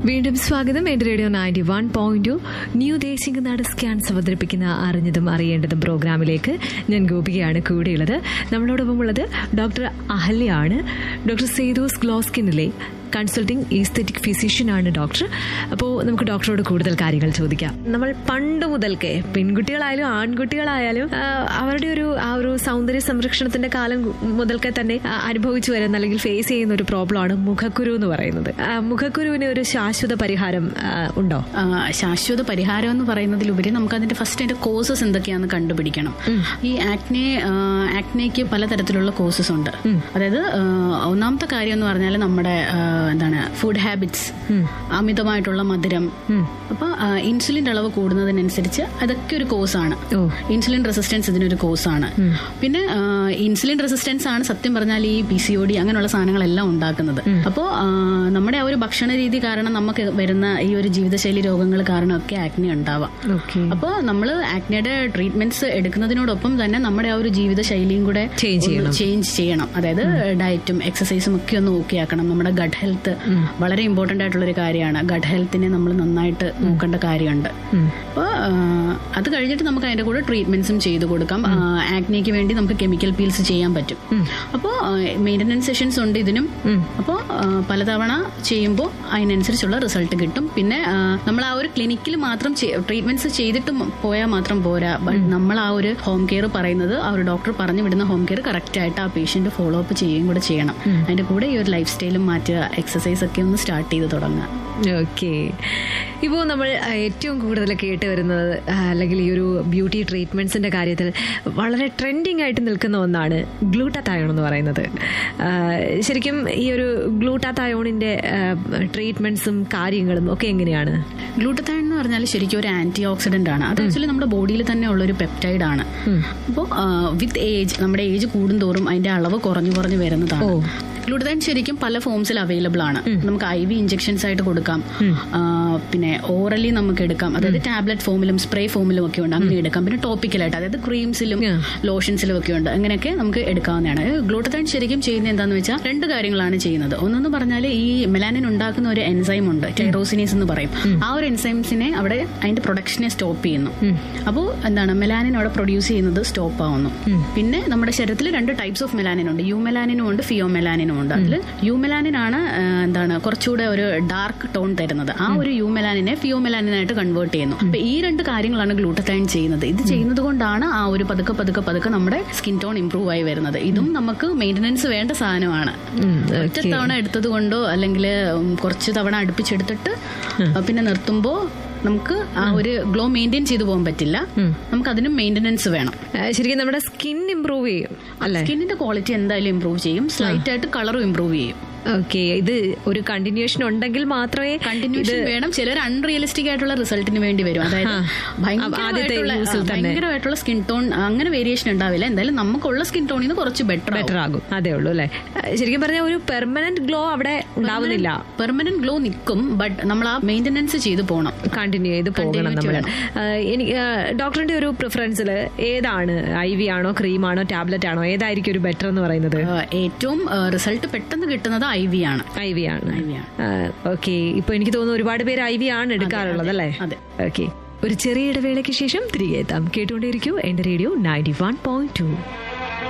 വീണ്ടും സ്വാഗതം എന്റെ radio ninety one point two new Desing Nad scans അവതരിപ്പിക്കുന്ന അറിഞ്ഞതും അറിയേണ്ടതും പ്രോഗ്രാമിലേക്ക് ഞാൻ ഗോപികയാണ് കൂടെയുള്ളത് നമ്മളോടൊപ്പം ഉള്ളത് ഡോക്ടർ അഹല്യാണ് ഡോക്ടർ സേതോസ് ഗ്ലോസ്കിനിലെ കൺസൾട്ടിംഗ് ഈസ്തറ്റിക് ഫിസിഷ്യനാണ് ഡോക്ടർ അപ്പോൾ നമുക്ക് ഡോക്ടറോട് കൂടുതൽ കാര്യങ്ങൾ ചോദിക്കാം നമ്മൾ പണ്ട് മുതൽക്കേ പെൺകുട്ടികളായാലും ആൺകുട്ടികളായാലും ആ, അവരുടെ ഒരു ആ ഒരു സൗന്ദര്യ സംരക്ഷണത്തിന്റെ കാലം മുതൽക്കേ തന്നെ ആ, അനുഭവിച്ചു വരുന്ന അല്ലെങ്കിൽ ഫേസ് ചെയ്യുന്ന ഒരു പ്രോബ്ലമാണ് മുഖക്കുരു എന്ന് പറയുന്നത് ആ, മുഖക്കുരുവിന് ഒരു ശാശ്വത പരിഹാരം ആ, ഉണ്ടോ ആ, ശാശ്വത പരിഹാരം എന്ന് പറയുന്നതിലുപരി നമുക്ക് അതിന്റെ ഫസ്റ്റ് അതിന്റെ കോസസ് എന്തൊക്കെയാണെന്ന് കണ്ടുപിടിക്കണം ഈ ആക്നെ ആക്നയ്ക്ക് പലതരത്തിലുള്ള കോസസ് ഉണ്ട് അതായത് ആ, ഒന്നാമത്തെ കാര്യം എന്ന് പറഞ്ഞാൽ നമ്മുടെ ആ, എന്താണ് ഫുഡ് ഹാബിറ്റ്സ് അമിതമായിട്ടുള്ള മധുരം അപ്പൊ ഇൻസുലിൻ അളവ് കൂടുന്നതിനനുസരിച്ച് അതൊക്കെ ഒരു കോസാണ് ഓ. ഇൻസുലിൻ റെസിസ്റ്റൻസ് ഇതിനൊരു കോസാണ് പിന്നെ ആ, ഇൻസുലിൻ റെസിസ്റ്റൻസ് ആണ് സത്യം പറഞ്ഞാൽ ഈ പി സി ഒ ഡി അങ്ങനെയുള്ള സാധനങ്ങളെല്ലാം ഉണ്ടാക്കുന്നത് അപ്പോൾ നമ്മുടെ ആ ഒരു ഭക്ഷണ രീതി കാരണം നമുക്ക് വരുന്ന ഈ ഒരു ജീവിതശൈലി രോഗങ്ങൾ കാരണമൊക്കെ ആക്നെ ഉണ്ടാവാം ഓക്കെ അപ്പോൾ നമ്മൾ ആക്നെയുടെ ട്രീറ്റ്മെന്റ്സ് എടുക്കുന്നതിനോടൊപ്പം തന്നെ നമ്മുടെ ആ ഒരു ജീവിതശൈലിയും കൂടെ Change ചെയ്യണം. ചേഞ്ച് ചെയ്യണം അതായത് ഡയറ്റും എക്സസൈസും ഒക്കെ ഒന്ന് ഓക്കെ ആക്കണം നമ്മുടെ ഗഡ് ഹെൽത്ത് വളരെ ഇമ്പോർട്ടന്റ് ആയിട്ടുള്ള ഒരു കാര്യമാണ് ഗഡ് ഹെൽത്തിനെ നമ്മൾ നന്നായിട്ട് നോക്കേണ്ട കാര്യമുണ്ട് അപ്പോൾ അത് കഴിഞ്ഞിട്ട് നമുക്ക് അതിന്റെ കൂടെ ട്രീറ്റ്മെന്റ്സും ചെയ്തു കൊടുക്കാം ആക്നിക്ക് വേണ്ടി നമുക്ക് കെമിക്കൽ പീൽസ് ചെയ്യാൻ പറ്റും അപ്പോൾ മെയിൻ്റനൻസ് സെഷൻസ് ഉണ്ട് ഇതിനും അപ്പോൾ പലതവണ ചെയ്യുമ്പോൾ അതിനനുസരിച്ചുള്ള റിസൾട്ട് കിട്ടും പിന്നെ ആ, നമ്മൾ ആ ഒരു ക്ലിനിക്കിൽ മാത്രം ട്രീറ്റ്മെന്റ്സ് ചെയ്തിട്ട് പോയാൽ മാത്രം പോരാ ബട്ട് നമ്മൾ ആ ഒരു ഹോം കെയർ പറയുന്നത് ആ ഒരു ഡോക്ടർ പറഞ്ഞു വിടുന്ന ഹോം കെയർ കറക്റ്റ് ആയിട്ട് ആ പേഷ്യന്റ് ഫോളോ അപ്പ് ചെയ്യുകയും കൂടെ ചെയ്യണം അതിന്റെ കൂടെ ഈ ഒരു ലൈഫ് സ്റ്റൈലും മാറ്റുക എക്സസൈസ് ഒക്കെ ഒന്ന് സ്റ്റാർട്ട് ചെയ്ത് തുടങ്ങുക ഓക്കെ ഇപ്പോൾ നമ്മൾ ആ, ഏറ്റവും കൂടുതൽ കേട്ട് വരുന്നത് ആ, അല്ലെങ്കിൽ ഈ ഒരു ബ്യൂട്ടി ട്രീറ്റ്മെന്റ്സിന്റെ കാര്യത്തിൽ വളരെ ട്രെൻഡിങ് ആയിട്ട് നിൽക്കുന്ന ഒന്നാണ് ഗ്ലൂട്ടാത്തയോൺ എന്ന് പറയുന്നത് ആ, ശരിക്കും ഈ ഒരു ഗ്ലൂട്ടാത്തയോണിന്റെ ട്രീറ്റ്മെന്റ്സും കാര്യങ്ങളും ഒക്കെ എങ്ങനെയാണ് ഗ്ലൂട്ടത്തൈൻ എന്ന് പറഞ്ഞാൽ ശരിക്കും ഒരു ആന്റി ഓക്സിഡന്റ് ആണ് അത് ആക്ച്വലി നമ്മുടെ ബോഡിയിൽ തന്നെ ഉള്ള ഒരു പെപ്റ്റൈഡ് ആണ് അപ്പോൾ വിത്ത് ഏജ് നമ്മുടെ ഏജ് കൂടുന്തോറും അതിന്റെ അളവ് കുറഞ്ഞു കുറഞ്ഞു വരുന്നതാണ് ഗ്ലൂട്ടതൈൻ ശരിക്കും പല ഫോംസിൽ അവൈലബിൾ ആണ് നമുക്ക് ഐ വി ഇഞ്ചെക്ഷൻസ് ആയിട്ട് കൊടുക്കാം ആ, പിന്നെ ഓറലി നമുക്ക് എടുക്കാം അതായത് ടാബ്ലറ്റ് ഫോമിലും സ്പ്രേ ഫോമിലും ഒക്കെ ഉണ്ട് അങ്ങനെ എടുക്കാം പിന്നെ ടോപ്പിക്കലായിട്ട് അതായത് ക്രീംസിലും Yeah. ലോഷൻസിലും ഒക്കെ ഉണ്ട് അങ്ങനെയൊക്കെ നമുക്ക് എടുക്കാവുന്നതാണ് ഗ്ലൂട്ടതൈൻ ശരിക്കും ചെയ്യുന്നത് എന്താണെന്ന് വെച്ചാൽ രണ്ട് കാര്യങ്ങളാണ് ചെയ്യുന്നത് ഒന്നെന്ന് പറഞ്ഞാൽ ഈ മെലാനിൻ ഉണ്ടാക്കുന്ന ഒരു എൻസൈം ഉണ്ട് ടൈറോസിനീസ് എന്ന് പറയും ആ ഒരു എൻസൈംസിനെ അവിടെ അതിന്റെ പ്രൊഡക്ഷനെ സ്റ്റോപ്പ് ചെയ്യുന്നു അപ്പോൾ എന്താണ് മെലാനിൻ അവിടെ പ്രൊഡ്യൂസ് ചെയ്യുന്നത് സ്റ്റോപ്പ് ആവുന്നു പിന്നെ നമ്മുടെ ശരീരത്തിൽ രണ്ട് ടൈപ്സ് ഓഫ് മെലാനിൻ ഉണ്ട് യു മെലാനിനും ഉണ്ട് ഫിയോ മെലാനിനും ഉണ്ട് അതിൽ യു മെലാനിൻ ആണ് ആ, എന്താണ് കുറച്ചുകൂടെ ഒരു ഡാർക്ക് ടോൺ തരുന്നത് ആ ഒരു യു മെലാനിനെ ഫിയോ മെലാനിനായിട്ട് കൺവേർട്ട് ചെയ്യുന്നു അപ്പൊ ഈ രണ്ട് കാര്യങ്ങളാണ് ഗ്ലൂട്ടത്തൈൻ ചെയ്യുന്നത് ഇത് ചെയ്യുന്നത് കൊണ്ടാണ് ആ ഒരു പതുക്കെ പതുക്കെ പതുക്കെ നമ്മുടെ സ്കിൻ ടോൺ ഇംപ്രൂവ് ആയി വരുന്നത് ഇതും നമുക്ക് മെയിൻ്റനൻസ് വേണ്ട സാധനമാണ് ഉം, ഒറ്റ okay. തവണ എടുത്തത് കൊണ്ടോ അല്ലെങ്കിൽ കുറച്ച് തവണ അടുപ്പിച്ചെടുത്തിട്ട് പിന്നെ നിർത്തുമ്പോൾ നമുക്ക് ആ ഒരു ഗ്ലോ മെയിൻറ്റെയിൻ ചെയ്തു പോകാൻ പറ്റില്ല നമുക്ക് അതിനും മെയിൻ്റനൻസ് വേണം ആ, ശരിക്കും നമ്മുടെ സ്കിൻ ഇമ്പ്രൂവ് ചെയ്യും അല്ലേ സ്കിന്നിന്റെ ക്വാളിറ്റി എന്തായാലും ഇംപ്രൂവ് ചെയ്യും സ്ലൈറ്റ് ആയിട്ട് കളറും ഇംപ്രൂവ് ചെയ്യും ഓക്കെ ഇത് ഒരു കണ്ടിന്യൂഷൻ ഉണ്ടെങ്കിൽ മാത്രമേ കണ്ടിന്യൂഷൻ വേണം ചിലർ അൺറിയലിസ്റ്റിക് ആയിട്ടുള്ള റിസൾട്ടിന് വേണ്ടി വരും അതായത് ആ. ആദ്യത്തെ ഭയങ്കരമായിട്ടുള്ള use ൽ ആ, തന്നെ. ഭയങ്കരമായിട്ടുള്ള സ്കിൻ ടോൺ അങ്ങനെ വേരിയേഷൻ ഉണ്ടാവില്ല എന്തായാലും നമുക്കുള്ള സ്കിൻ ടോണിൽ നിന്ന് കുറച്ച് ബെറ്റർ ബെറ്റർ ആകും അതേ ഉള്ളൂ അല്ലേ ആ, ശരിക്കും പറഞ്ഞാൽ ഒരു പെർമനന്റ് ഗ്ലോ അവിടെ ഉണ്ടാവുന്നില്ല പെർമനന്റ് ഗ്ലോ നിൽക്കും ബട്ട് നമ്മൾ ആ മെയിൻ്റനൻസ് ചെയ്ത് പോകണം കണ്ടിന്യൂ ചെയ്ത് പോകണം നമ്മൾ എനിക്ക് ആ, ഡോക്ടറിന്റെ ഒരു പ്രിഫറൻസിൽ ഏതാണ് ഐ വി ആണോ ക്രീം ആണോ ടാബ്ലറ്റ് ആണോ ഏതായിരിക്കും ഒരു ബെറ്റർ എന്ന് പറയുന്നത് ആ, ഏറ്റവും റിസൾട്ട് പെട്ടെന്ന് കിട്ടുന്നത് ഐ വി ആണ് ഐ വി ആണ് IV ആണ്. ഓക്കെ ഇപ്പൊ എനിക്ക് തോന്നുന്നു ഒരുപാട് പേര് ഐ വി ആണ് എടുക്കാറുള്ളത് അല്ലേ അതെ. ഓക്കെ ഒരു ചെറിയ ഇടവേളയ്ക്ക് ശേഷം തിരികെ എത്താം കേട്ടുകൊണ്ടേയിരിക്കൂ എന്റെ radio ninety one point to